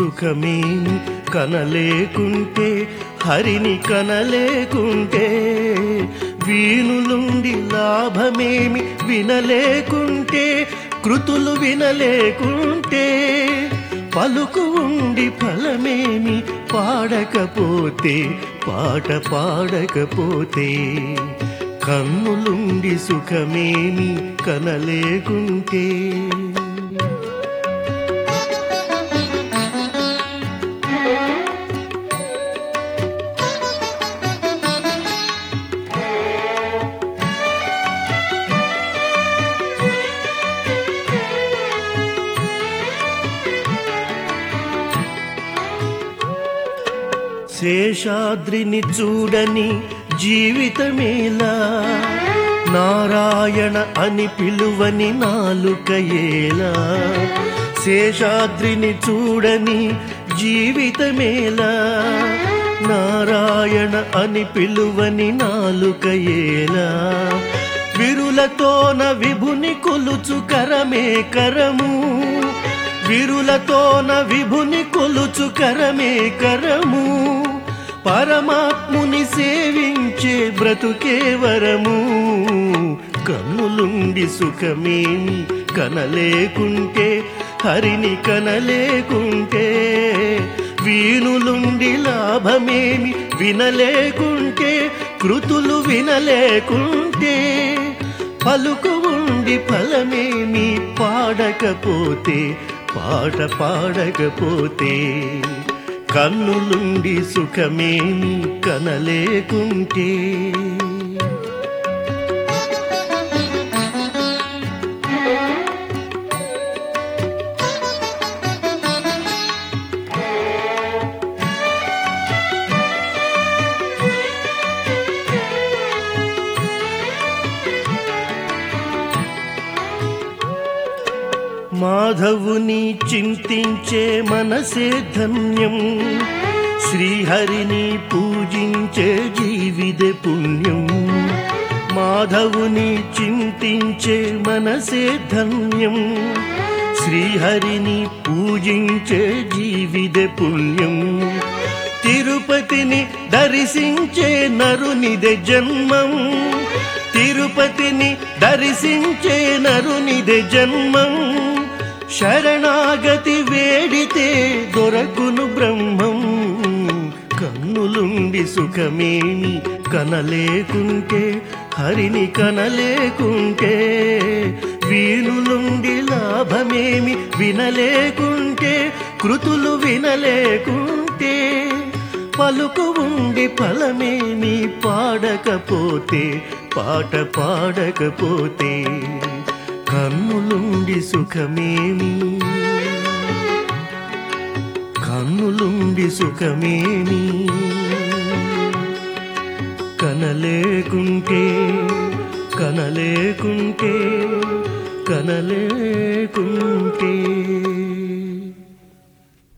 సుఖమేమి కనలేకుంటే హరిని కనలేకుంటే వీణులుండి లాభమేమి వినలేకుంటే కృతులు వినలేకుంటే పలుకు ఉండి ఫలమేమి పాడకపోతే పాట పాడకపోతే కన్నులుండి సుఖమేమి కనలేకుంటే శేషాద్రిని చూడని జీవితమేలా నారాయణ అని పిలువని నాలుకయేలా శేషాద్రిని చూడని జీవితమేలా నారాయణ అని పిలువని నాలుకయేలా విరులతోన విభుని కొలుచు కరమే కరము విరులతోన విభుని కొలుచు కరమే కరము పరమాత్ముని సేవించే బ్రతుకే వరము కన్నులుండి సుఖమేమి కనలేకుంటే హరిని కనలేకుంటే వీణులుండి లాభమేమి వినలేకుంటే కృతులు వినలేకుంటే పలుకు ఉండి ఫలమేమి పాడకపోతే పాట పాడకపోతే కన్నులుండి సుఖమేమి కనలేకుంటే మాధవుని చింతించే మనసే ధన్యం శ్రీహరిని పూజించే జీవిత పుణ్యం మాధవుని చింతించే మనసే ధన్యం శ్రీహరిని పూజించే జీవిత పుణ్యం తిరుపతిని దర్శించే నరునిదే జన్మం తిరుపతిని దర్శించే నరునిదే జన్మం శరణాగతి వేడితే దొరకును బ్రహ్మం కన్నులుండి సుఖమేమి కనలేకుంటే హరిని కనలేకుంటే వీణులుండి లాభమేమి వినలేకుంటే కృతులు వినలేకుంటే పలుకు ఉండి ఫలమేమి పాడకపోతే పాట పాడకపోతే కన్నులుండి సుఖమేమి కన్నులుండి సుఖమేమి కనలేకుంటే కనలేకుంటే కనలేకుంటే